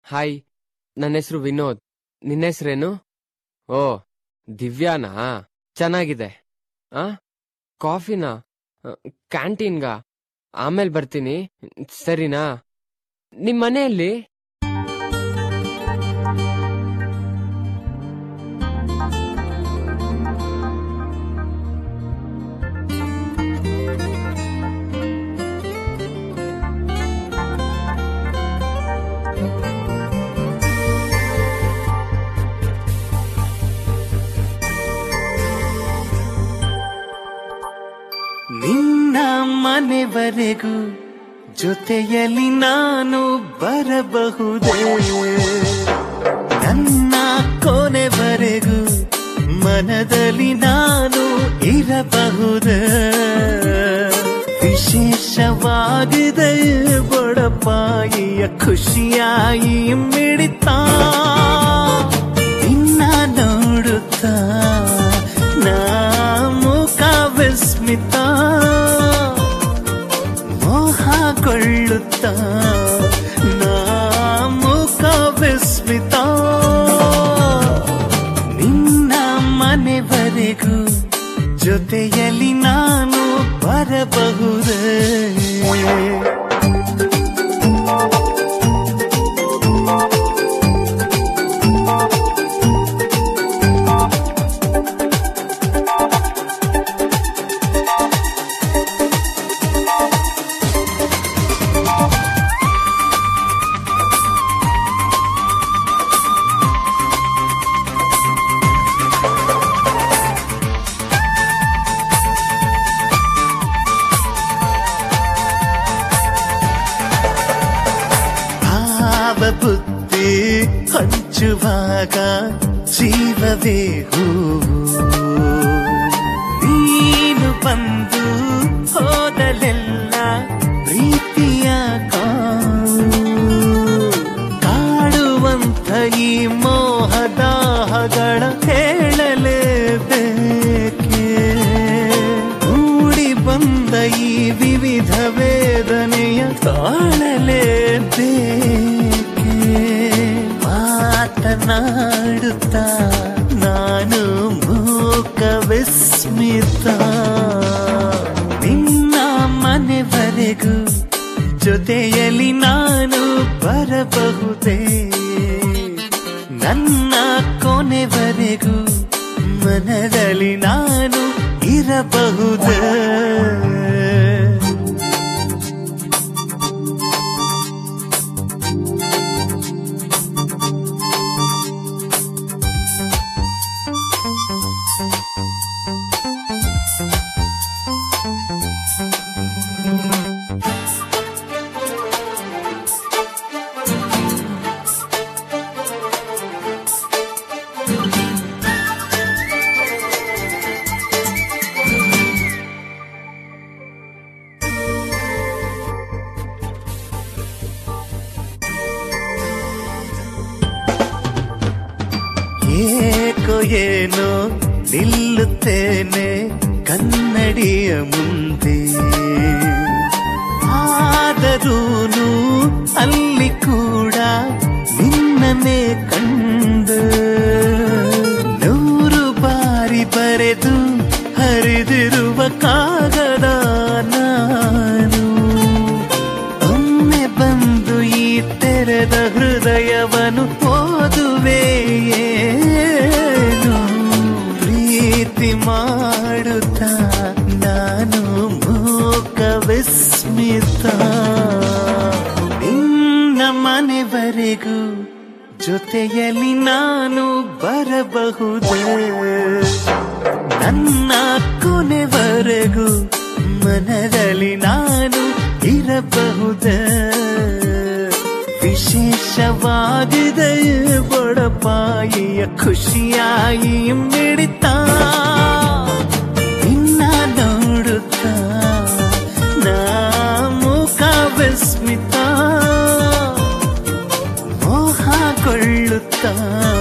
hi ನನ್ನ ಹೆಸರು ವಿನೋದ್ ನಿನ್ನ ಹೆಸರೇನು ಓ ದಿವ್ಯಾನಾ ಚೆನ್ನಾಗಿದೆ ಆ ಕಾಫಿನಾ ಅ, ಕ್ಯಾಂಟೀನ್ಗಾ ಆಮೇಲೆ ಬರ್ತೀನಿ ಸರಿನಾ ನಿಮ್ ಮನೆಯಲ್ಲಿ ನಿನ್ನ ಮನೆವರೆಗೂ ಜೊತೆಯಲ್ಲಿ ನಾನು ಬರಬಹುದೇ ನನ್ನ ಕೊನೆವರೆಗೂ ಮನದಲ್ಲಿ ನಾನು ಇರಬಹುದೇ ವಿಶೇಷವಾಗಿದೆ ಬಡಪಾಯಿಯ ಖುಷಿಯಾಗಿ ಮಿಡಿತಾ ನಿನ್ನ ನೋಡುತ್ತಾ ನಾ ಮುಖ ವಿಸ್ಮಿತ ಮೋಹಗೊಳ್ಳುತ್ತಾ ನಾ ಮುಖ ವಿಸ್ಮಿತ ನಿನ್ನ ಮನೆವರೆಗೂ ಜೊತೆಯಲ್ಲಿ ನಾನು ಬರಬಹುದೇ ಭಾವ ಬುದ್ಧಿ ಹಂಚುವಾಗ ಜೀವವೇ ಹೂವು ನೀನು ಬಂದು ಹೋದಲೆಲ್ಲ ಪ್ರೀತಿಯ ಕಾವು ಕಾಡುವಂಥ ಈ ಮೋಹದಾಹಗಳ ಹೇಳಲೇಬೇಕೆ ಮೂಡಿ ಬಂದ ಈ ವಿವಿಧ ವೇದನೆಯ ತಾಳಲೇಬೇಕೆ ಮಾತನಾಡುತ್ತಾ ನಾನು ಮೂಕ ವಿಸ್ಮಿತ ನಿನ್ನ ಮನೆವರೆಗೂ ಜೊತೆಯಲ್ಲಿ ನಾನು ಬರಬಹುದೇ ನನ್ನ ಕೊನೆವರೆಗೂ ಮನದಲ್ಲಿ ನಾನು ಇರಬಹುದೇ ಏಕೋ ಏನೋ ನಿಲ್ಲುತ್ತೇನೆ ಕನ್ನಡಿಯ ಮುಂದೆ ಆದರೂನು ಅಲ್ಲಿ ಕೂಡ ನಿನ್ನನ್ನೇ ಕಂಡು ನೂರು ಬಾರಿ ಬರೆದು ಹರಿದಿರುವ ಕಾಗದ ನಾನು ಒಮ್ಮೆ ಬಂದು ಈ ತೆರೆದ ಹೃದಯವನ್ನು ಓದುವೆ ಏನು ಪ್ರೀತಿ ಮಾಡುತ್ತಾ ನಾನು ಮೂಕ ವಿಸ್ಮಿತ ನಿನ್ನ ಮನೆವರೆಗೂ ಜೊತೆಯಲ್ಲಿ ನಾನು ಬರಬಹುದೇ ನನ್ನ ಕೊನೆವರೆಗೂ ಮನದಲ್ಲಿ ನಾನು ಇರಬಹುದೇ ವಿಶೇಷವಾಗಿದೆ ಬಡಪಾಯಿಯ ಖುಷಿಯಾಗಿ ಮಿಡಿತಾ ನಿನ್ನ ನೋಡುತ್ತಾ ನಾ ಮುಖ ವಿಸ್ಮಿತ ಮೋಹಗೊಳ್ಳುತ್ತಾ